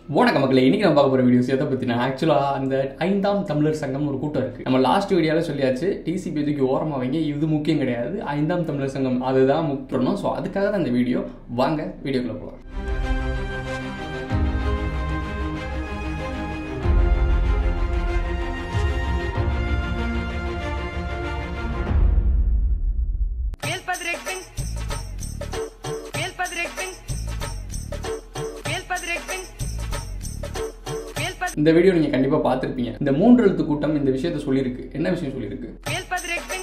வணக்க மக்களே இன்னைக்கு நம்ம பார்க்க போகிற வீடியோஸ் எதை பற்றினா ஆக்சுவலாக அந்த ஐந்தாம் தமிழர் சங்கம் ஒரு கூட்டம் இருக்குது நம்ம லாஸ்ட் வீடியோவில் சொல்லியாச்சு டிசிபி இதுக்கு ஓரமாக வைங்க இது முக்கியம் கிடையாது ஐந்தாம் தமிழர் சங்கம் அதுதான் முக்கியம் ஸோ அதுக்காக தான் இந்த வீடியோ வாங்க வீடியோக்குள்ளே போகலாம் Veel padrekking. Veel padrekking. Veel padrekking. Veel pad. இந்த வீடியோ நீங்கள் கண்டிப்பாக பார்த்துருப்பீங்க இந்த மூன்று எழுத்து கூட்டம் இந்த விஷயத்த சொல்லியிருக்கு என்ன விஷயம் சொல்லியிருக்கு Veel padrekking.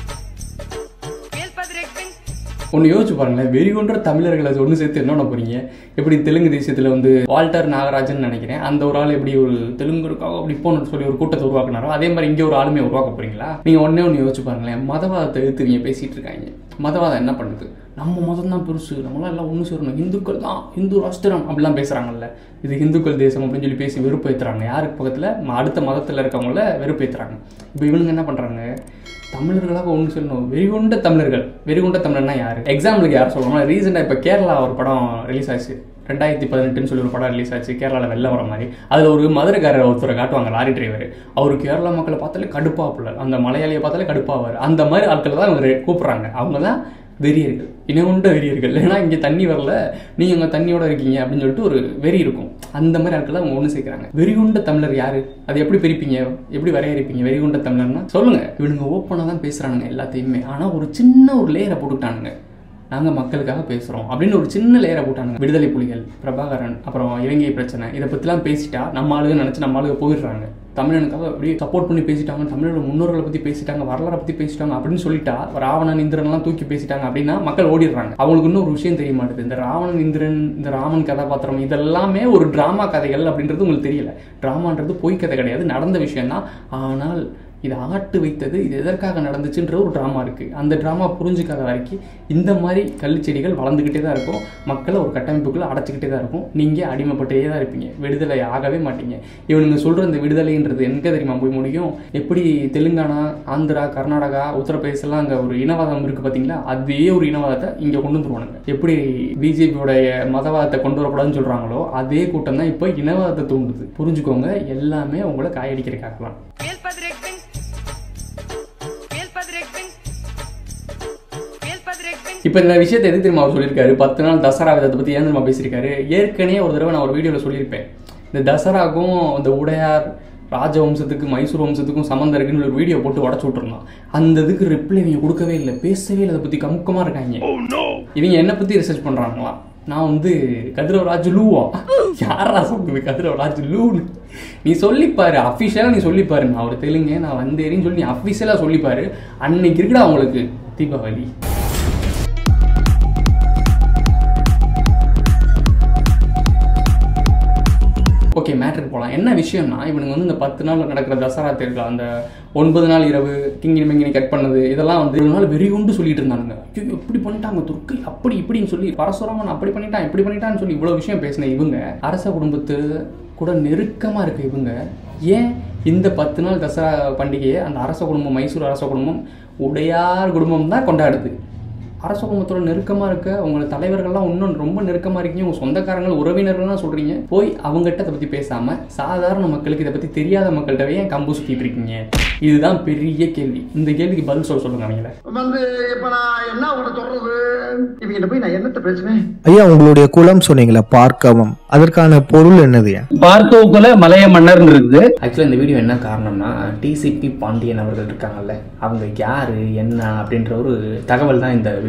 Veel padrekking. ஒன்று யோசிச்சு பாருங்களேன் வெறி கொன்ற தமிழர்களை ஒன்று சேர்த்து என்ன பண்ண போறீங்க எப்படி தெலுங்கு தேசியத்தில் வந்து வால்டர் நாகராஜன் நினைக்கிறேன் அந்த ஒரு ஆள் எப்படி ஒரு தெலுங்குக்காக அப்படி போகணும்னு சொல்லி ஒரு கூட்டத்தை உருவாக்குனாரோ அதே மாதிரி இங்கே ஒரு ஆளுமே உருவாக்க போறீங்களா நீங்கள் ஒன்றே ஒன்று யோசிச்சு பாருங்களேன் மதவாதத்தை எடுத்து நீங்கள் பேசிட்டு இருக்காங்க மதவாதம் என்ன பண்ணுது நம்ம மதம் தான் பெருசு நம்மளாம் எல்லாம் ஒன்று சேரணும் இந்துக்கள் தான் இந்து ராஷ்டிரம் அப்படிலாம் பேசுகிறாங்கல்ல இது இந்துக்கள் தேசம் அப்படின்னு சொல்லி பேசி வெறுப்பேற்றுறாங்க யாருக்கு பக்கத்தில் அடுத்த மதத்தில் இருக்கவங்கள வெறுப்பேற்றுறாங்க இப்போ இவனுங்க என்ன பண்ணுறாங்க தமிழர்களாக ஒன்று சொல்லணும் வெறிகொண்ட தமிழர்கள் வெறிகொண்ட தமிழர்னா யார் எக்ஸாம்பிளுக்கு யார் சொல்லணும் ரீசெண்டாக இப்போ கேரளா ஒரு படம் ரிலீஸ் ஆச்சு ரெண்டாயிரத்தி பதினெட்டுன்னு சொல்லி ஒரு படம் ரிலீஸ் ஆச்சு கேரளாவில் வெளில வர மாதிரி அதில் ஒரு மதுரைக்காரர் ஒருத்தரை காட்டுவாங்க லாரி டிரைவர் அவர் கேரளா மக்களை பார்த்தாலே கடுப்பாப்புல அந்த மலையாளியை பார்த்தாலே கடுப்பாவார் அந்த மாதிரி ஆட்களை தான் இவர் கூப்பிட்றாங்க அவங்க தான் வெறியர்கள் இனவுண்ட வெறியர்கள் ஏன்னா இங்கே தண்ணி வரல நீங்கள் அங்கே தண்ணியோட இருக்கீங்க அப்படின்னு சொல்லிட்டு ஒரு வெறி இருக்கும் அந்த மாதிரி ஆட்களை அவங்க ஒன்று சேர்க்குறாங்க வெறிகுண்ட தமிழர் யாரு அது எப்படி பிரிப்பீங்க எப்படி வரையறுப்பீங்க வெறிகுண்ட தமிழர்னா சொல்லுங்க இவனுங்க ஓப்பனாக தான் பேசுகிறானுங்க எல்லாத்தையுமே ஆனால் ஒரு சின்ன ஒரு லேயரை போட்டுக்கிட்டானுங்க நாங்கள் மக்களுக்காக பேசுகிறோம் அப்படின்னு ஒரு சின்ன லேயரை போட்டானுங்க விடுதலை புலிகள் பிரபாகரன் அப்புறம் இலங்கை பிரச்சனை இதை பற்றிலாம் பேசிட்டா நம்ம ஆளுங்க நினச்சி நம்ம ஆளுங்க போயிடுறாங்க தமிழனுக்காக அப்படியே சப்போர்ட் பண்ணி பேசிட்டாங்க தமிழோட முன்னோர்களை பற்றி பேசிட்டாங்க வரலாறை பற்றி பேசிட்டாங்க அப்படின்னு சொல்லிட்டா ராவணன் இந்திரன்லாம் தூக்கி பேசிட்டாங்க அப்படின்னா மக்கள் ஓடிடுறாங்க அவங்களுக்கு இன்னும் ஒரு விஷயம் தெரிய மாட்டேது இந்த ராவணன் இந்திரன் இந்த ராமன் கதாபாத்திரம் இதெல்லாமே ஒரு டிராமா கதைகள் அப்படின்றது உங்களுக்கு தெரியல டிராமான்றது பொய் கதை கிடையாது நடந்த விஷயம்தான் ஆனால் இது ஆட்டு வைத்தது இது எதற்காக நடந்துச்சுன்ற ஒரு ட்ராமா இருக்குது அந்த ட்ராமா புரிஞ்சுக்காத வரைக்கும் இந்த மாதிரி கள்ளுச்செடிகள் வளர்ந்துக்கிட்டே தான் இருக்கும் மக்களை ஒரு கட்டமைப்புக்குள்ளே அடைச்சிக்கிட்டே தான் இருக்கும் நீங்கள் அடிமைப்பட்டே தான் இருப்பீங்க விடுதலை ஆகவே மாட்டீங்க இவனுங்க சொல்கிற இந்த விடுதலைன்றது எங்கே தெரியுமா போய் முடியும் எப்படி தெலுங்கானா ஆந்திரா கர்நாடகா உத்தரப்பிரதேசலாம் அங்கே ஒரு இனவாதம் இருக்குது பார்த்தீங்களா அதே ஒரு இனவாதத்தை இங்கே கொண்டு வந்துருவானுங்க எப்படி பிஜேபியோடைய மதவாதத்தை கொண்டு வரக்கூடாதுன்னு சொல்கிறாங்களோ அதே கூட்டம் தான் இப்போ இனவாதத்தை தூண்டுது புரிஞ்சுக்கோங்க எல்லாமே உங்களை காயடிக்கிற காக்கலாம் Veel padrekking. Veel padrekking. Veel padrekking. இப்போ இந்த விஷயத்தை எது தெரியுமா அவர் சொல்லியிருக்காரு பத்து நாள் தசரா விதத்தை பற்றி ஏன் தெரியுமா பேசியிருக்காரு ஏற்கனவே ஒரு தடவை நான் ஒரு வீடியோவில் சொல்லியிருப்பேன் இந்த தசராக்கும் இந்த உடையார் ராஜவம்சத்துக்கு மைசூர் வம்சத்துக்கும் சம்மந்தம் இருக்குன்னு ஒரு வீடியோ போட்டு உடச்சு விட்டுருந்தான் அந்த இதுக்கு ரிப்ளை இவங்க கொடுக்கவே இல்லை பேசவே இல்லை அதை பற்றி கமுக்கமாக இருக்காங்க இவங்க என்னை பற்றி ரிசர்ச் பண்ணுறாங்களா நான் வந்து கதிரவராஜ் லூவா யாரா சொல்லுது கதிரவராஜ் லூன்னு நீ சொல்லிப்பாரு அஃபிஷியலாக நீ சொல்லிப்பாரு நான் ஒரு தெலுங்கு நான் வந்தேரின்னு சொல்லி நீ அஃபிஷியலாக சொல்லிப்பாரு அன்னைக்கு இருக்குடா அவங்களுக்கு தீபாவளி ஓகே மேட்ருக்கு போகலாம் என்ன விஷயம்னா இவனுங்க வந்து இந்த பத்து நாள் நடக்கிற தசரா தேர்தல் அந்த ஒன்பது நாள் இரவு கிங்கினி மெங்கினி கட் பண்ணது இதெல்லாம் வந்து ஒரு நாள் வெறி கொண்டு சொல்லிட்டு இருந்தானுங்க ஐயோ எப்படி பண்ணிட்டாங்க துர்க்கை அப்படி இப்படின்னு சொல்லி பரசுராமன் அப்படி பண்ணிட்டான் இப்படி பண்ணிட்டான்னு சொல்லி இவ்வளோ விஷயம் பேசின இவங்க அரச குடும்பத்து கூட நெருக்கமாக இருக்க இவங்க ஏன் இந்த பத்து நாள் தசரா பண்டிகையை அந்த அரச குடும்பம் மைசூர் அரச குடும்பம் உடையார் குடும்பம் தான் கொண்டாடுது அரச குடும்பத்தோட நெருக்கமாக இருக்க உங்களை தலைவர்கள்லாம் இன்னும் ரொம்ப நெருக்கமாக இருக்கீங்க உங்கள் சொந்தக்காரங்கள் உறவினர்கள்லாம் சொல்கிறீங்க போய் அவங்ககிட்ட அதை பற்றி பேசாமல் சாதாரண மக்களுக்கு இதை பற்றி தெரியாத மக்கள்கிட்டவே ஏன் கம்பு சுற்றிட்டு இருக்கீங்க இதுதான் பெரிய கேள்வி இந்த கேள்விக்கு பதில் சொல்ல சொல்லுங்க அவங்கள வந்து இப்ப நான் என்ன உங்கள்ட்ட சொல்றது இவங்கிட்ட போய் நான் என்னத்த பேசுவேன் ஐயா உங்களுடைய குலம் சொன்னீங்களே பார்க்கவும் அதற்கான பொருள் என்னதுயா பார்க்கவுக்குள்ள மலைய மன்னர்னு இருக்குது ஆக்சுவலாக இந்த வீடியோ என்ன காரணம்னா டிசிபி பாண்டியன் அவர்கள் இருக்காங்கல்ல அவங்க யார் என்ன அப்படின்ற ஒரு தகவல் தான் இந்த வீடியோ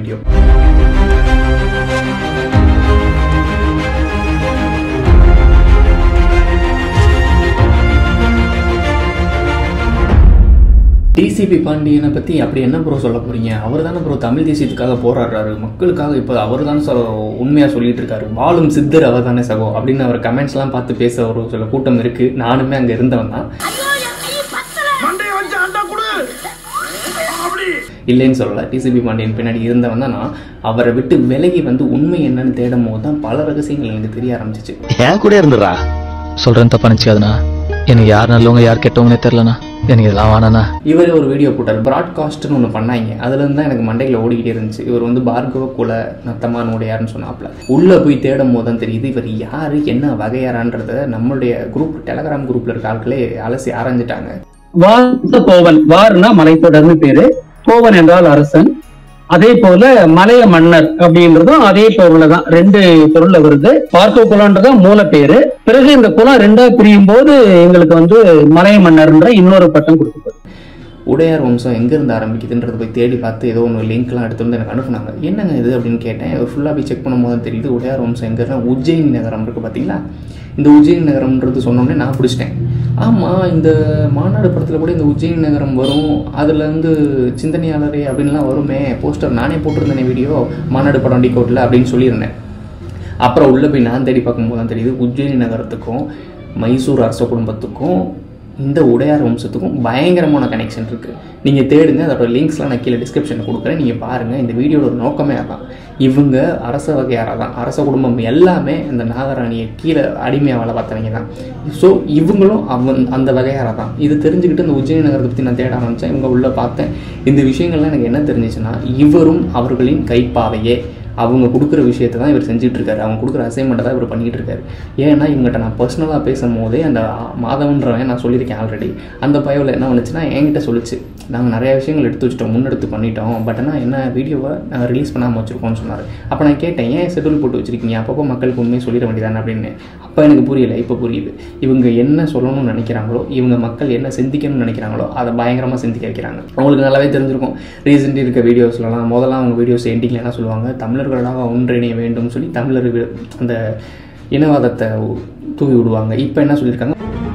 டிசிபி பாண்டியனை பற்றி அப்படி என்ன ப்ரோ சொல்ல போறீங்க அவர் தானே ப்ரோ தமிழ் தேசியத்துக்காக போராடுறாரு மக்களுக்காக இப்போ அவர் தானே சார் உண்மையாக சொல்லிட்டு இருக்காரு வாழும் சித்தர் அவர் தானே சகோ அப்படின்னு அவர் கமெண்ட்ஸ்லாம் பார்த்து பேச ஒரு சில கூட்டம் இருக்குது நானுமே அங்கே இருந்தவன் தான் மண்டைய வச்சு அண்டா கொடு அப்படி இல்லைன்னு சொல்லலை டிசிபி பாண்டியன் பின்னாடி இருந்தவன் தான் நான் அவரை விட்டு விலகி வந்து உண்மை என்னன்னு தேடும் போது தான் பல ரகசியங்கள் எனக்கு தெரிய ஆரம்பிச்சிச்சு என் கூட இருந்துடுறா சொல்கிறேன் தப்பா நினச்சிக்காதுண்ணா எனக்கு யார் நல்லவங்க யார் கெட்டவங்கன்னே தெரிலண்ணா எனக்கு இதெல்லாம் வேணாண்ணா இவர் ஒரு வீடியோ போட்டார் ப்ராட்காஸ்ட்னு ஒன்று பண்ணாங்க அதுலேருந்து தான் எனக்கு மண்டையில் ஓடிக்கிட்டே இருந்துச்சு இவர் வந்து பார்கவ குல நத்தமான உடையாருன்னு சொன்னாப்ல உள்ளே போய் தேடும் போது தான் தெரியுது இவர் யார் என்ன வகையாரான்றத நம்மளுடைய குரூப் டெலகிராம் குரூப்பில் இருக்க ஆட்களே அலசி ஆராய்ஞ்சிட்டாங்க வார்த்த கோவன் வார்னா மலைத்தொடர்னு பேரு கோவன் என்றால் அரசன் அதே போல மலைய மன்னர் அப்படின்றதும் அதே பொருள்ல தான் ரெண்டு பொருள்ல வருது பார்க்க குலம்ன்றதான் மூல பேரு பிறகு இந்த குலம் ரெண்டா பிரியும் போது எங்களுக்கு வந்து மலைய மன்னர்ன்ற இன்னொரு பட்டம் கொடுக்கப்படும் உடையார் வம்சம் எங்கேருந்து ஆரம்பிக்குதுன்றதை போய் தேடி பார்த்து ஏதோ ஒன்று லிங்க்லாம் எடுத்து வந்து எனக்கு அனுப்புனாங்க என்னங்க இது அப்படின்னு கேட்டேன் ஃபுல்லாக போய் செக் பண்ணும்போது தான் தெரியுது உடையார் வம்சம் எங்கன்னா உஜ்ஜயினி நகரம் இருக்குது பார்த்தீங்களா இந்த உஜ்ஜயினி நகரம்ன்றது சொன்னோடனே நான் பிடிச்சிட்டேன் ஆமாம் இந்த மாநாடு படத்தில் கூட இந்த உஜ்ஜயினி நகரம் வரும் அதில் வந்து சிந்தனையாளரே அப்படின்லாம் வருமே போஸ்டர் நானே போட்டிருந்தேனே வீடியோ மாநாடு படம் டி கோட்டில் அப்படின்னு சொல்லியிருந்தேன் அப்புறம் உள்ளே போய் நான் தேடி பார்க்கும்போது தான் தெரியுது உஜ்ஜயினி நகரத்துக்கும் மைசூர் அரச குடும்பத்துக்கும் இந்த உடையார் வம்சத்துக்கும் பயங்கரமான கனெக்ஷன் இருக்குது நீங்கள் தேடுங்க அதோட லிங்க்ஸ்லாம் நான் கீழே டிஸ்கிரிப்ஷனில் கொடுக்குறேன் நீங்கள் பாருங்கள் இந்த வீடியோட ஒரு நோக்கமே அதான் இவங்க அரச வகையாராக தான் அரச குடும்பம் எல்லாமே அந்த நாகராணியை கீழே அடிமையாக வேலை பார்த்தவங்க தான் ஸோ இவங்களும் அவன் அந்த வகையாராக தான் இது தெரிஞ்சுக்கிட்டு இந்த உஜ்ஜயினி நகரத்தை பற்றி நான் தேட ஆரம்பித்தேன் இவங்க உள்ளே பார்த்தேன் இந்த விஷயங்கள்லாம் எனக்கு என்ன தெரிஞ்சிச்சுன்னா இவரும் அவர்களின் கைப்பாவையே அவங்க கொடுக்குற விஷயத்தை தான் இவர் செஞ்சுட்டு இருக்காரு அவங்க கொடுக்குற அசைன்மெண்ட்டை தான் இவர் பண்ணிக்கிட்டு இருக்காரு ஏன்னா இவங்ககிட்ட நான் பர்சனலாக பேசும்போதே அந்த மாதவன்றவன் நான் சொல்லியிருக்கேன் ஆல்ரெடி அந்த பயவில் என்ன பண்ணுச்சுன்னா என்கிட்ட சொல்லிச்சு நாங்கள் நிறைய விஷயங்கள் எடுத்து வச்சுட்டோம் முன்னெடுத்து பண்ணிட்டோம் பட் ஆனால் என்ன வீடியோவை நாங்கள் ரிலீஸ் பண்ணாமல் வச்சுருக்கோம்னு சொன்னார் அப்போ நான் கேட்டேன் ஏன் ஷெட்யூல் போட்டு வச்சிருக்கீங்க அப்பப்போ மக்களுக்கு உண்மையை சொல்லிட வேண்டியதானே அப்படின்னு அப்போ எனக்கு புரியல இப்போ புரியுது இவங்க என்ன சொல்லணும்னு நினைக்கிறாங்களோ இவங்க மக்கள் என்ன சிந்திக்கணும்னு நினைக்கிறாங்களோ அதை பயங்கரமாக சிந்திக்க வைக்கிறாங்க அவங்களுக்கு நல்லாவே தெரிஞ்சிருக்கும் ரீசெண்ட் இருக்க வீடியோஸ்லலாம் முதல்ல அவங்க வீடியோஸ் எண்டிங்கில் என்ன சொல்லுவாங்க தமிழர்களாக ஒன்றிணைய வேண்டும் சொல்லி தமிழர் வி- அந்த இனவாதத்தை தூவி விடுவாங்க இப்போ என்ன சொல்லியிருக்காங்க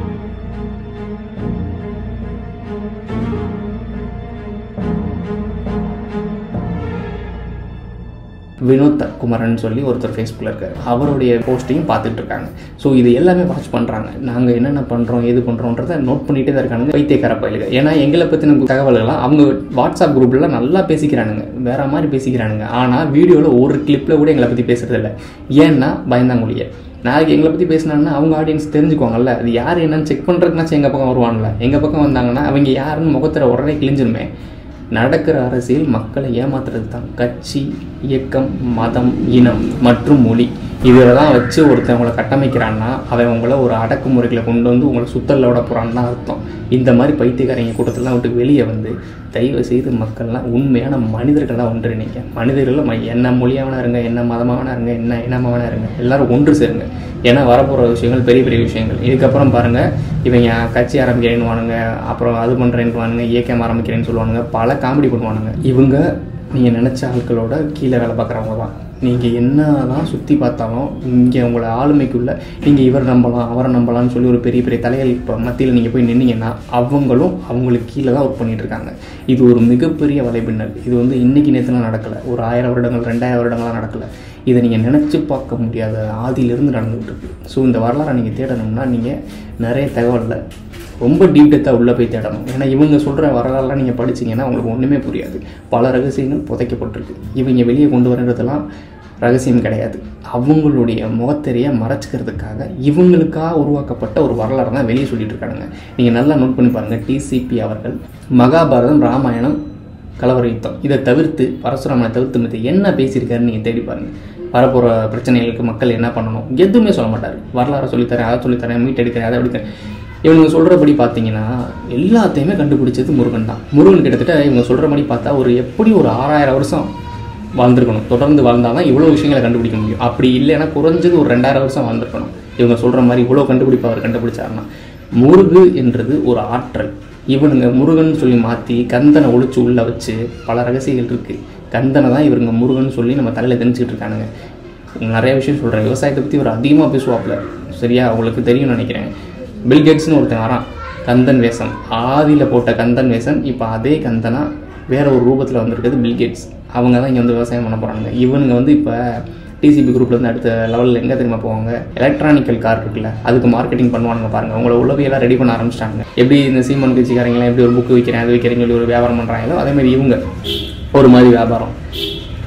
வினோத் குமரன் சொல்லி ஒருத்தர் ஃபேஸ்புக்கில் இருக்கார் அவருடைய போஸ்ட்டையும் பார்த்துட்டு இருக்காங்க ஸோ இது எல்லாமே வாட்ச் பண்ணுறாங்க நாங்கள் என்னென்ன பண்ணுறோம் ஏது பண்ணுறோன்றதை நோட் பண்ணிகிட்டே தான் இருக்காங்க பைத்தியக்கார பயிலுங்க ஏன்னா எங்களை பற்றின தகவல்கள்லாம் அவங்க வாட்ஸ்அப் குரூப்லாம் நல்லா பேசிக்கிறானுங்க வேற மாதிரி பேசிக்கிறானுங்க ஆனால் வீடியோவில் ஒரு கிளிப்பில் கூட எங்களை பற்றி பேசுறதில்ல ஏன்னா பயந்தாங்குழிய நாளைக்கு எங்களை பற்றி பேசினாங்கன்னா அவங்க ஆடியன்ஸ் தெரிஞ்சுக்குவாங்கல்ல அது யார் என்னன்னு செக் பண்ணுறதுக்குனாச்சும் எங்கள் பக்கம் வருவாங்கல்ல எங்கள் பக்கம் வந்தாங்கன்னா அவங்க யாருன்னு முகத்தில் உடனே கிழிஞ்சிருமே நடக்கிற அரசியல் மக்களை ஏமாத்துறது தான் கட்சி இயக்கம் மதம் இனம் மற்றும் மொழி இதில் தான் வச்சு ஒருத்தன் உங்களை கட்டமைக்கிறான்னா அவன் உங்களை ஒரு அடக்குமுறைகளை கொண்டு வந்து உங்களை சுத்தல்ல விட போகிறான்னு தான் அர்த்தம் இந்த மாதிரி பைத்தியக்காரங்க கூட்டத்தெல்லாம் விட்டு வெளியே வந்து தயவு செய்து மக்கள்லாம் உண்மையான மனிதர்களாக ஒன்றிணைங்க மனிதர்கள் ம- என்ன மொழியாவனா இருங்க என்ன மதமாவனா இருங்க என்ன இனமாவனா இருங்க எல்லாரும் ஒன்று சேருங்க ஏன்னா வரப்போகிற விஷயங்கள் பெரிய பெரிய விஷயங்கள் இதுக்கப்புறம் பாருங்கள் இவங்க கட்சி ஆரம்பிக்கிறேன்னு வானுங்க அப்புறம் அது பண்ணுறேன்னு வானுங்க இயக்கம் ஆரம்பிக்கிறேன்னு சொல்லுவானுங்க பல காமெடி பண்ணுவானுங்க இவங்க நீங்கள் நினச்ச ஆட்களோட கீழே வேலை பார்க்குறவங்க தான் நீங்கள் என்ன தான் சுற்றி பார்த்தாலும் இங்கே உங்களை ஆளுமைக்குள்ள நீங்கள் இவர் நம்பலாம் அவரை நம்பலாம்னு சொல்லி ஒரு பெரிய பெரிய தலைகள் இப்போ மத்தியில் நீங்கள் போய் நின்னீங்கன்னா அவங்களும் அவங்களுக்கு கீழே தான் ஒர்க் பண்ணிட்டு இருக்காங்க இது ஒரு மிகப்பெரிய வலைபின்னல் இது வந்து இன்னைக்கு நேரத்தில் நடக்கலை ஒரு ஆயிரம் வருடங்கள் ரெண்டாயிரம் வருடங்களாக நடக்கலை இதை நீங்கள் நினச்சி பார்க்க முடியாத ஆதியிலிருந்து நடந்துகிட்டு இருக்கு ஸோ இந்த வரலாறை நீங்கள் தேடணும்னா நீங்கள் நிறைய தகவலில் ரொம்ப டீப் டெத்தாக உள்ளே போய் தேடணும் ஏன்னா இவங்க சொல்கிற வரலாறுலாம் நீங்கள் படிச்சீங்கன்னா உங்களுக்கு ஒன்றுமே புரியாது பல ரகசியங்கள் புதைக்கப்பட்டிருக்கு இவங்க வெளியே கொண்டு வரன்றதெல்லாம் ரகசியம் கிடையாது அவங்களுடைய முகத்தெரிய மறைச்சிக்கிறதுக்காக இவங்களுக்காக உருவாக்கப்பட்ட ஒரு வரலாறு தான் வெளியே சொல்லிட்டு இருக்கானுங்க நீங்கள் நல்லா நோட் பண்ணி பாருங்கள் டிசிபி அவர்கள் மகாபாரதம் ராமாயணம் கலவர யுத்தம் இதை தவிர்த்து பரசுராமனை தவிர்த்து மற்ற என்ன பேசியிருக்காருன்னு நீங்கள் தேடி பாருங்கள் வரப்போகிற பிரச்சனைகளுக்கு மக்கள் என்ன பண்ணணும் எதுவுமே சொல்ல மாட்டார் வரலாறை சொல்லித்தரேன் அதை சொல்லித்தரேன் மீட் எடுக்கிறேன் அதை எடுக்கிறேன் இவங்க சொல்கிறபடி பார்த்தீங்கன்னா எல்லாத்தையுமே கண்டுபிடிச்சது முருகன் தான் முருகன் கிட்டத்தட்ட இவங்க சொல்கிறபடி பார்த்தா ஒரு எப்படி ஒரு ஆறாயிரம் வருஷம் வாழ்ந்திருக்கணும் தொடர்ந்து வாழ்ந்தால் தான் இவ்வளோ விஷயங்களை கண்டுபிடிக்க முடியும் அப்படி இல்லைன்னா குறைஞ்சது ஒரு ரெண்டாயிரம் வருஷம் வாழ்ந்திருக்கணும் இவங்க சொல்கிற மாதிரி இவ்வளோ கண்டுபிடிப்பு அவர் கண்டுபிடிச்சாருன்னா முருகு என்றது ஒரு ஆற்றல் இவனுங்க முருகன் சொல்லி மாற்றி கந்தனை ஒழிச்சு உள்ளே வச்சு பல ரகசியங்கள் இருக்குது கந்தனை தான் இவருங்க முருகன் சொல்லி நம்ம தலையில் தெரிஞ்சுக்கிட்டு இருக்கானுங்க நிறைய விஷயம் சொல்கிறேன் விவசாயத்தை பற்றி ஒரு அதிகமாக பேசுவாப்புல சரியா உங்களுக்கு தெரியும்னு நினைக்கிறேன் பில் கேட்ஸ்னு ஒருத்தன் வரான் கந்தன் வேஷம் ஆதியில் போட்ட கந்தன் வேஷம் இப்போ அதே கந்தனா வேற ஒரு ரூபத்தில் வந்திருக்கிறது பில் கேட்ஸ் அவங்க தான் இங்கே வந்து விவசாயம் பண்ண போகிறாங்க இவனுங்க வந்து இப்போ டிசிபி குரூப்லேருந்து அடுத்த லெவலில் எங்கே தெரியுமா போவாங்க எலக்ட்ரானிக்கல் கார் இருக்குல்ல அதுக்கு மார்க்கெட்டிங் பண்ணுவானுங்க பாருங்க அவங்கள உளவியெல்லாம் ரெடி பண்ண ஆரம்பிச்சிட்டாங்க எப்படி இந்த சீமன் கட்சிக்காரங்களாம் எப்படி ஒரு புக்கு விற்கிறேன் அது விற்கிறேன்னு சொல்லி ஒரு வியாபாரம் பண்ணுறாங்களோ அதே மாதிரி இவங்க ஒரு மாதிரி வியாபாரம்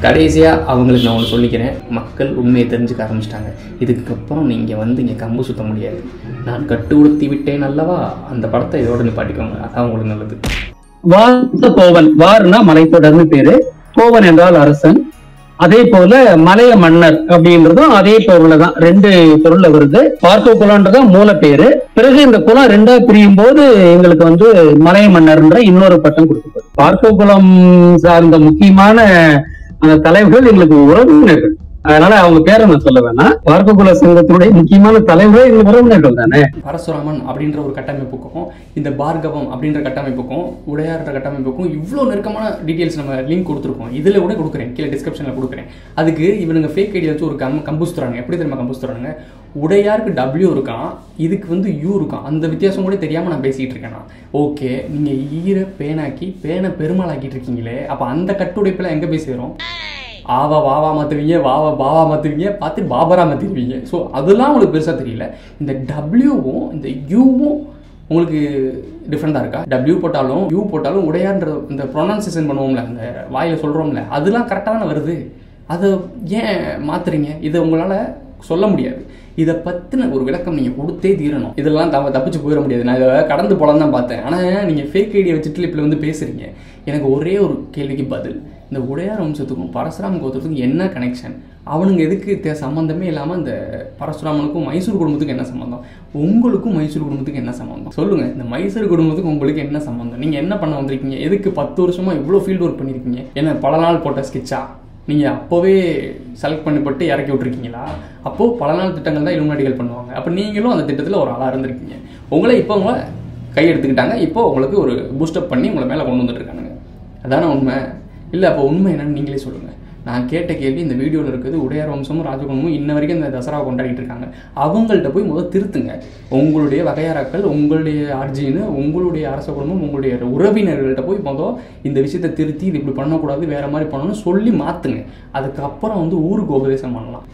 கடைசியாக அவங்களுக்கு நான் ஒன்று சொல்லிக்கிறேன் மக்கள் உண்மையை தெரிஞ்சுக்க ஆரம்பிச்சிட்டாங்க இதுக்கப்புறம் நீங்கள் வந்து இங்கே கம்பு சுத்த முடியாது நான் கட்டு உடுத்தி விட்டேன் அல்லவா அந்த படத்தை இதோட நிப்பாட்டிக்கோங்க அதான் உங்களுக்கு நல்லது வாழ்ந்த கோவன் வார்னா மலைத்தொடர்னு பேரு கோவன் என்றால் அரசன் அதே போல மலைய மன்னர் அப்படின்றதும் அதே பொருள்ல தான் ரெண்டு பொருள்ல வருது பார்க்க குலம்ன்றதான் மூல பேரு பிறகு இந்த குலம் ரெண்டா பிரியும் போது எங்களுக்கு வந்து மலைய மன்னர்ன்ற இன்னொரு பட்டம் கொடுக்கப்படும் பார்க்க குலம் சார்ந்த முக்கியமான அந்த தலைவர்கள் எங்களுக்கு உறவினர்கள் அதனால அவங்க பேரை நான் சொல்ல வேணாம் பார்க்க குல சங்கத்தினுடைய முக்கியமான தலைவர்கள் எங்களுக்கு உறவினர்கள் தானே பரசுராமன் அப்படின்ற ஒரு கட்டமைப்புக்கும் இந்த பார்கவம் அப்படின்ற கட்டமைப்புக்கும் உடையார்ன்ற கட்டமைப்புக்கும் இவ்வளோ நெருக்கமான டீட்டெயில்ஸ் நம்ம லிங்க் கொடுத்துருக்கோம் இதில் கூட கொடுக்குறேன் கீழே டிஸ்கிரிப்ஷனில் கொடுக்குறேன் அதுக்கு இவனுங்க ஃபேக் ஐடியா வச்சு ஒரு கம் கம்புஸ்துறாங்க எப்படி தெரியுமா கம்புஸ்துறாங்க உடையாருக்கு டபிள்யூ இருக்கான் இதுக்கு வந்து யூ இருக்கான் அந்த வித்தியாசம் கூட தெரியாமல் நான் பேசிகிட்டு இருக்கேன் நான் ஓகே நீங்கள் ஈர பேனாக்கி பேனை பெருமாளாக்கிட்டு இருக்கீங்களே அப்போ அந்த கட்டுடைப்பில் எங்கே போய் சேரும் ஆவா வாவா மாற்றுவீங்க வாவா பாவா மாற்றுவீங்க பார்த்து பாபரா மாற்றிடுவீங்க ஸோ அதெல்லாம் உங்களுக்கு பெருசாக தெரியல இந்த டபிள்யூவும் இந்த யூவும் உங்களுக்கு டிஃப்ரெண்டாக இருக்கா டபிள்யூ போட்டாலும் யூ போட்டாலும் உடையான்ற இந்த ப்ரொனன்சியேஷன் பண்ணுவோம்ல அந்த வாயில் சொல்கிறோம்ல அதெல்லாம் கரெக்டாக தானே வருது அதை ஏன் மாற்றுறீங்க இதை உங்களால் சொல்ல முடியாது இதை பற்றின ஒரு விளக்கம் நீங்கள் கொடுத்தே தீரணும் இதெல்லாம் தவ தப்பிச்சு போயிட முடியாது நான் இதை கடந்து போலாம் தான் பார்த்தேன் ஆனால் நீங்கள் ஃபேக் ஐடியா வச்சுட்டு இப்போ வந்து பேசுகிறீங்க எனக்கு ஒரே ஒரு கேள்விக்கு பதில் இந்த உடையார் வம்சத்துக்கும் பரசுராம கோத்திரத்துக்கும் என்ன கனெக்ஷன் அவனுங்க எதுக்கு தே சம்மந்தமே இல்லாமல் இந்த பரசுராமனுக்கும் மைசூர் குடும்பத்துக்கும் என்ன சம்மந்தம் உங்களுக்கும் மைசூர் குடும்பத்துக்கு என்ன சம்மந்தம் சொல்லுங்கள் இந்த மைசூர் குடும்பத்துக்கு உங்களுக்கு என்ன சம்மந்தம் நீங்கள் என்ன பண்ண வந்திருக்கீங்க எதுக்கு பத்து வருஷமாக இவ்வளோ ஃபீல்டு ஒர்க் பண்ணியிருக்கீங்க என்ன பல நாள் போட்ட ஸ்கெட்சா நீங்கள் அப்போவே செலக்ட் பண்ணப்பட்டு இறக்கி விட்ருக்கீங்களா அப்போது பல நாள் திட்டங்கள் தான் இலுமினாட்டிகள் பண்ணுவாங்க அப்போ நீங்களும் அந்த திட்டத்தில் ஒரு ஆளாக இருந்திருக்கீங்க உங்களை இப்போ உங்களை கை எடுத்துக்கிட்டாங்க இப்போ உங்களுக்கு ஒரு பூஸ்டப் பண்ணி உங்களை மேலே கொண்டு வந்துட்டு இருக்கானுங்க அதானே உண்மை இல்லை அப்போ உண்மை என்னன்னு நீங்களே சொல்லுங்கள் நான் கேட்ட கேள்வி இந்த வீடியோவில் இருக்குது உடையார் வம்சமும் ராஜகுடும்பமும் இன்ன வரைக்கும் இந்த தசரா கொண்டாடிட்டு இருக்காங்க அவங்கள்ட்ட போய் முதல் திருத்துங்க உங்களுடைய வகையாராக்கள் உங்களுடைய ஆர்ஜின்னு உங்களுடைய அரச குடும்பம் உங்களுடைய உறவினர்கள்ட்ட போய் முதல் இந்த விஷயத்தை திருத்தி இது இப்படி பண்ணக்கூடாது வேற மாதிரி பண்ணணும்னு சொல்லி மாற்றுங்க அதுக்கப்புறம் வந்து ஊருக்கு உபதேசம் பண்ணலாம்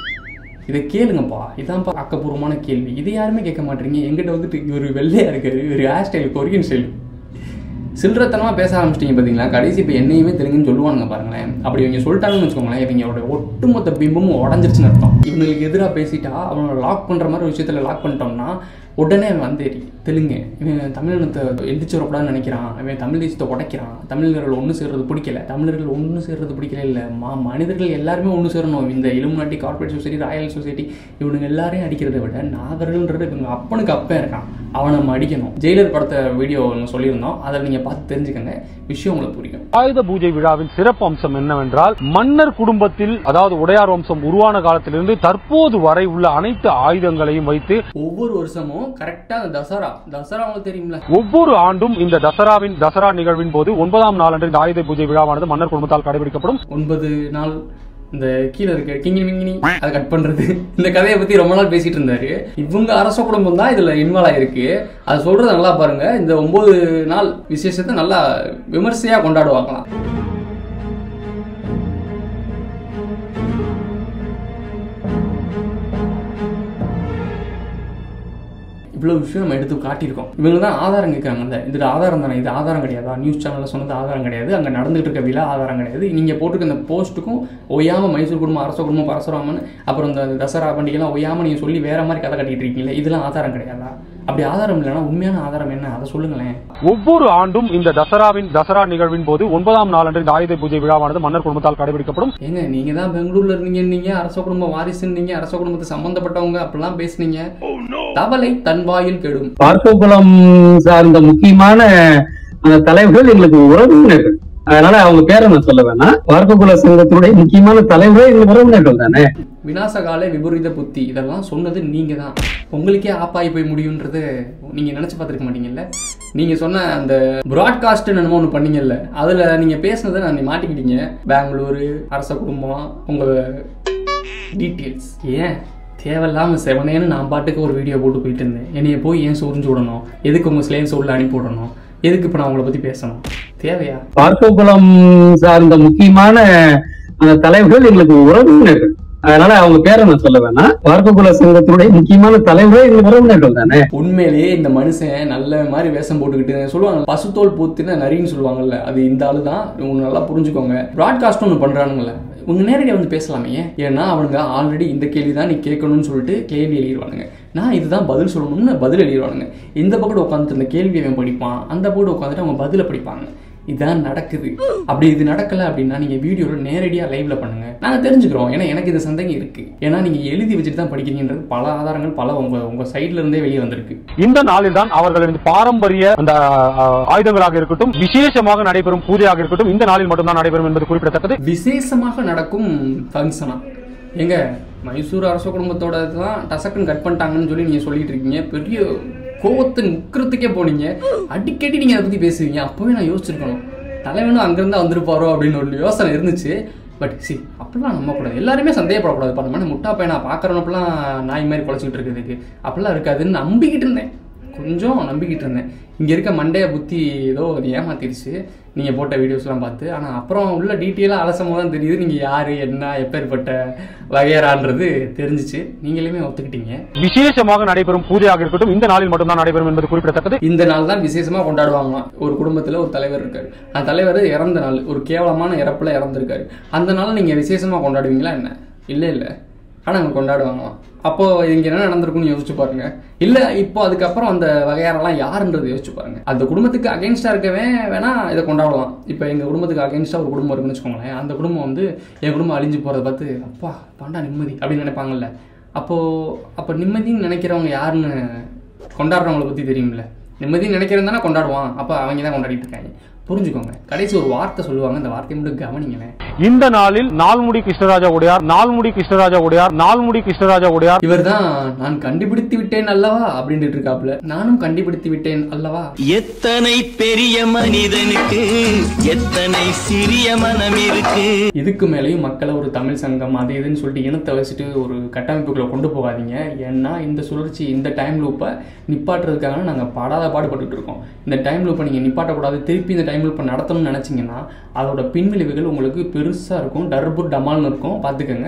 இதை கேளுங்கப்பா இதான்ப்பா ஆக்கப்பூர்வமான கேள்வி இதை யாருமே கேட்க மாட்டீங்க எங்கிட்ட வந்துட்டு இவர் வெள்ளையா இருக்காரு இவர் ஹேர் ஸ்டைல் கொரியன் ஸ்டைல் சில்லறத்தனமாக பேச ஆரம்பிச்சிட்டிங்க பார்த்தீங்களா கடைசி இப்போ என்னையுமே தெலுங்குன்னு சொல்லுவானுங்க பாருங்களேன் அப்படி இவங்க சொல்லிட்டாங்கன்னு வச்சுக்கோங்களேன் இவங்களோட ஒட்டுமொத்த பிம்பமும் உடஞ்சிருச்சுன்னு அர்த்தம் இவங்களுக்கு எதிராக பேசிட்டா அவனை லாக் பண்ணுற மாதிரி ஒரு விஷயத்தில் லாக் பண்ணிட்டோம்னா உடனே அவன் வந்து தெலுங்கு இவன் தமிழினத்தை எந்திரிச்சு வரக்கூடாதுன்னு நினைக்கிறான் இவன் தமிழ் தேசத்தை உடைக்கிறான் தமிழர்கள் ஒன்று சேர்றது பிடிக்கல தமிழர்கள் ஒன்று சேர்றது பிடிக்கல இல்லை மா மனிதர்கள் எல்லாருமே ஒன்று சேரணும் இந்த illuminati corporate society royal society இவனுங்க எல்லாரையும் அடிக்கிறத விட நாகர்கள்ன்றது இவங்க அப்பனுக்கு அப்பன் இருக்கான் அவனை நம்ம அடிக்கணும் ஜெயிலர் படத்தை வீடியோ ஒன்று சொல்லியிருந்தோம் அதை நீங்கள் பார்த்து தெரிஞ்சுக்கங்க விஷயம் உங்களுக்கு புரியும் ஆயுத பூஜை விழாவின் சிறப்பு அம்சம் என்னவென்றால் மன்னர் குடும்பத்தில் அதாவது உடையார் வம்சம் உருவான காலத்திலிருந்து தற்போது வரை உள்ள அனைத்து ஆயுதங்களையும் வைத்து ஒவ்வொரு வருஷமும் கரெக்டாக அந்த தசரா தசரா உங்களுக்கு தெரியும்ல ஒவ்வொரு ஆண்டும் இந்த தசராவின் தசரா நிகழ்வின் போது ஒன்பதாம் நாளன்று இந்த ஆயுத பூஜை விழாவானது மன்னர் குடும்பத்தால் கடைபிடிக்கப்படும் ஒன்பது நாள் இந்த கீழே இருக்க கிங்கினி மிங்கினி அதை கட் பண்றது இந்த கதையை பத்தி ரொம்ப நாள் பேசிட்டு இருந்தாரு இவங்க அரச குடும்பம் தான் இதுல இன்வால்வ் ஆயிருக்கு அதை சொல்றது நல்லா பாருங்க இந்த ஒன்பது நாள் விசேஷத்தை நல்லா விமர்சையா கொண்டாடுவாங்களாம் இவ்வளோ விஷயம் நம்ம எடுத்து காட்டியிருக்கோம் இவங்க தான் ஆதாரம் கேட்குறாங்கல்ல இதுக்கு ஆதாரம் தானே இது ஆதாரம் கிடையாதா நியூஸ் சேனலில் சொன்னது ஆதாரம் கிடையாது அங்கே நடந்துகிட்டு இருக்க விழா ஆதாரம் கிடையாது நீங்கள் போட்டிருக்க இந்த போஸ்ட்டுக்கும் ஒய்யாம மைசூர் குடும்பம் அரச குடும்பம் பரசுராமன் அப்புறம் இந்த தசரா பண்டிகைலாம் ஒய்யாம நீங்கள் சொல்லி வேற மாதிரி கதை கட்டிட்டு இருக்கீங்களே இதெல்லாம் ஆதாரம் கிடையாதா அப்படி ஆதாரம் இல்லைன்னா உண்மையான ஆதாரம் என்ன அதை சொல்லுங்களேன் ஒவ்வொரு ஆண்டும் இந்த தசராவின் தசரா நிகழ்வின் போது ஒன்பதாம் நாளன்று இந்த ஆயுத பூஜை விழாவானது மன்னர் குடும்பத்தால் கடைபிடிக்கப்படும் ஏங்க நீங்க தான் பெங்களூர்ல இருந்தீங்க அரச குடும்ப வாரிசுன்னீங்க அரச குடும்பத்தை சம்பந்தப்பட்டவங்க அப்படிலாம் பேசுனீங்க தவளை தன் வாயில் கெடும் பார்க்ககுலம் சார்ந்த முக்கியமான அந்த தலைவர்கள் எங்களுக்கு உறவினர்கள் அதனால அவங்க பேரை நான் சொல்ல வேணாம் பார்க்ககுல சங்கத்தினுடைய முக்கியமான தலைவர்கள் எங்களுக்கு உறவினர்கள் தானே விநாசகால விபரீத புத்தி இதெல்லாம் சொன்னது நீங்க தான் உங்களுக்கே ஆப்பாய் போய் முடியுன்றது நீங்க நினைச்சு பார்த்துருக்க மாட்டீங்கல்ல நீங்க சொன்ன அந்த ப்ராட்காஸ்ட் என்னமோ ஒன்று பண்ணீங்கல்ல அதுல நீங்க பேசுனதை நான் மாட்டிக்கிட்டீங்க பெங்களூரு அரச குடும்பம் உங்க டீட்டெயில்ஸ் ஏன் தேவையில்லாம செவனேன்னு நான் பாட்டுக்கு ஒரு வீடியோ போட்டு போயிட்டு இருந்தேன் என்னைய போய் ஏன் சொரிஞ்சு விடணும் எதுக்கு உங்க ஸ்லேன்ஸ் உள்ள அனுப்பி விடணும் எதுக்கு இப்போ நான் உங்களை பத்தி பேசணும் தேவையா பார்க்ககுலம் சார்ந்த முக்கியமான அந்த தலைவர்கள் எங்களுக்கு உறவினர்கள் அதனால அவங்க பேரை நான் சொல்ல வேணாம் பார்க்ககுல சங்கத்தினுடைய முக்கியமான தலைவரே எங்க உறவினர்கள் தானே உண்மையிலேயே இந்த மனுஷன் நல்ல மாதிரி வேஷம் போட்டுக்கிட்டு சொல்லுவாங்க பசுத்தோல் பூத்தின நரின்னு சொல்லுவாங்கல்ல அது இந்த ஆளு தான் இவங்க நல்லா புரிஞ்சுக்கோங்க ப்ராட்காஸ்ட் ஒன்று பண்றானுங்கல்ல இவங்க நேரடியாக வந்து பேசலாமே ஏன்? ஏன்னா அவனுங்க ஆல்ரெடி இந்த கேள்வி தான் நீ கேட்கணும்னு சொல்லிட்டு கேள்வி எழுதிடுவானுங்க நான் இதுதான் பதில் சொல்லணும்னு பதில் எழுதிடுவானுங்க இந்த பக்கம் உட்காந்துட்டு இந்த கேள்வியை அவன் படிப்பான் அந்த பக்கம் உட்காந்துட்டு அவங்க பதிலை படிப்பாங்க இதான் நடக்குது அப்படி இது நடக்கல அப்படின்னா நீங்க வீடியோல நேரடியா லைவ்ல பண்ணுங்க நாங்க தெரிஞ்சுக்கிறோம் ஏன்னா எனக்கு இந்த சந்தேகம் இருக்கு ஏன்னா நீங்க எழுதி வச்சுட்டு தான் படிக்கிறீங்கன்றது பல ஆதாரங்கள் பல உங்க உங்க சைட்ல இருந்தே வெளியே வந்திருக்கு இந்த நாளில் தான் அவர்களின் பாரம்பரிய அந்த அஹ், ஆயுதங்களாக இருக்கட்டும் விசேஷமாக நடைபெறும் பூஜையாக இருக்கட்டும் இந்த நாளில் மட்டும்தான் நடைபெறும் என்பது குறிப்பிடத்தக்கது விசேஷமாக நடக்கும் ஃபங்க்ஷனா எங்க மைசூர் அரச குடும்பத்தோட தான் டசக்குன்னு கட் பண்ணிட்டாங்கன்னு சொல்லி நீங்க சொல்லிட்டு இருக்கீங்க பெரிய கோவத்தின் உக்கிரத்துக்கே போனீங்க அடிக்கடி நீங்க அதை பத்தி பேசுவீங்க அப்பவே நான் யோசிச்சிருக்கணும் தலைவனும் அங்கிருந்தா வந்திருப்பாரோ அப்படின்னு ஒரு யோசனை இருந்துச்சு பட் சி அப்படிலாம் நம்பக்கூடாது எல்லாருமே சந்தேகப்படக்கூடாது பண்ண மாதிரி முட்டா பையனா பார்க்குறவனப்பெல்லாம் நாய் மாதிரி குழச்சிக்கிட்டு இருக்கிறதுக்கு அப்படிலாம் இருக்காதுன்னு நம்பிக்கிட்டு இருந்தேன் கொஞ்சம் நம்பிக்கிட்டு இருந்தேன் இங்கே இருக்க மண்டைய புத்தி ஏதோ அது ஏமாத்திடுச்சு நீங்கள் போட்ட வீடியோஸ்லாம் பார்த்து ஆனால் அப்புறம் உள்ள டீட்டெயிலாக அலசம் தான் தெரியுது நீங்கள் யார் என்ன எப்பேற்பட்ட வகையறான்றது தெரிஞ்சிச்சு நீங்களுமே ஒத்துக்கிட்டீங்க விசேஷமாக நடைபெறும் பூஜையாக இருக்கட்டும் இந்த நாளில் மட்டும்தான் நடைபெறும் என்பது குறிப்பிடத்தக்கது இந்த நாள் தான் விசேஷமாக கொண்டாடுவாங்களாம் ஒரு குடும்பத்தில் ஒரு தலைவர் இருக்காரு அந்த தலைவர் இறந்த நாள் ஒரு கேவலமான இறப்புல இறந்துருக்காரு அந்த நாளை நீங்கள் விசேஷமாக கொண்டாடுவீங்களா என்ன இல்லை இல்லை ஆனால் அவங்க கொண்டாடுவாங்களாம் அப்போ இங்கே என்ன நடந்திருக்கும்னு யோசிச்சு பாருங்க இல்லை இப்போ அதுக்கப்புறம் அந்த வகையாரெல்லாம் யாருன்றது யோசிச்சு பாருங்க அந்த குடும்பத்துக்கு அகேன்ஸ்டாக இருக்கவே வேணா இதை கொண்டாடலாம் இப்போ எங்கள் குடும்பத்துக்கு அகேன்ஸ்டாக ஒரு குடும்பம் இருக்குன்னு வச்சுக்கோங்களேன் அந்த குடும்பம் வந்து என் குடும்பம் அழிஞ்சு போகிறத பார்த்து அப்பா பாண்டா நிம்மதி அப்படின்னு நினைப்பாங்கல்ல அப்போது அப்போ நிம்மதின்னு நினைக்கிறவங்க யாருன்னு கொண்டாடுறவங்கள பற்றி தெரியும்ல நிம்மதின்னு நினைக்கிறவன் தானே கொண்டாடுவான் அப்போ அவங்க தான் கொண்டாடிட்டு இருக்காங்க புரிஞ்சுக்கோங்க கடைசி ஒரு வார்த்தை சொல்லுவாங்க அந்த வார்த்தையை மட்டும் கவனிங்களேன் இந்த நாளில் நால்முடி கிருஷ்ணராஜா உடையார் நால்முடி கிருஷ்ணராஜா உடையார் நால்முடி கிருஷ்ணராஜா உடையார் இவர்தான் நான் கண்டுபிடித்து விட்டேன் அல்லவா அப்படின்ட்டு இருக்காப்புல நானும் கண்டுபிடித்து விட்டேன் அல்லவா எத்தனை பெரிய மனிதனுக்கு எத்தனை சிறிய மனம் இருக்கு இதுக்கு மேலேயும் மக்களை ஒரு தமிழ் சங்கம் அது இதுன்னு சொல்லிட்டு இனத்தை வச்சுட்டு ஒரு கட்டமைப்புக்குள்ள கொண்டு போகாதீங்க ஏன்னா இந்த சுழற்சி இந்த டைம் லூப்பை நிப்பாட்டுறதுக்காக நாங்கள் படாத பாடுபட்டுட்டு இருக்கோம் இந்த டைம் லூப்பை நீங்கள் நிப்பாட்டக்கூடாது திருப்பி இந்த டைம் லூப்பை நடத்தணும்னு நினச்சிங்கன்னா அதோட பின்விளைவுகள் உங்களுக்கு பெருசாக இருக்கும் டர்பு டமால்னு இருக்கும் பார்த்துக்கோங்க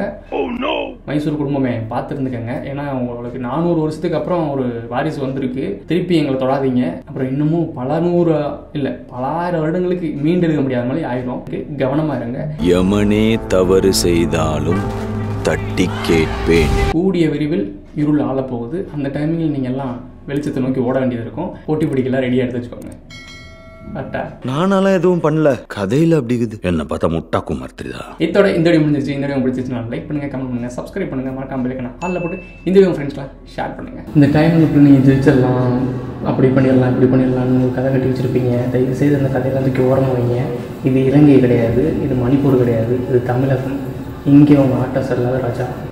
மைசூர் குடும்பமே பார்த்துருந்துக்கங்க ஏன்னா உங்களுக்கு நானூறு வருஷத்துக்கு அப்புறம் ஒரு வாரிசு வந்திருக்கு திருப்பி எங்களை தொடாதீங்க அப்புறம் இன்னமும் பல நூறு இல்லை பலாயிரம் வருடங்களுக்கு மீண்டெடுக்க முடியாத மாதிரி ஆயிரும் கவனமாக இருங்க யமனே தவறு செய்தாலும் தட்டி கேட்பேன் கூடிய விரைவில் இருள் ஆளப்போகுது அந்த டைமிங்கில் நீங்கள் எல்லாம் வெளிச்சத்தை நோக்கி ஓட வேண்டியது இருக்கும் போட்டி பிடிக்கலாம் ரெடியாக எடுத்து வச்சுக்கோங்க கரெக்டா நானாலாம் எதுவும் பண்ணல கதையில அப்படி இருக்குது என்ன பார்த்தா முட்டா குமார் தெரியுதா இதோட இந்த வீடியோ முடிஞ்சிருச்சு இந்த வீடியோ பிடிச்சிச்சுனா லைக் பண்ணுங்க கமெண்ட் பண்ணுங்க சப்ஸ்கிரைப் பண்ணுங்க மறக்காம பெல்லைக்கன ஆளில் போட்டு இந்த வீடியோ ஃப்ரெண்ட்ஸ்லாம் ஷேர் பண்ணுங்க இந்த டைம் இப்படி நீங்கள் ஜெயிச்சிடலாம் அப்படி பண்ணிடலாம் இப்படி பண்ணிடலாம்னு ஒரு கதை கட்டி வச்சிருப்பீங்க தயவு செய்து அந்த கதையெல்லாம் தூக்கி ஓரமாக வைங்க இது இலங்கை கிடையாது இது மணிப்பூர் கிடையாது இது தமிழகம் இங்கே உங்கள் ஆட்ட செல்லாத ராஜா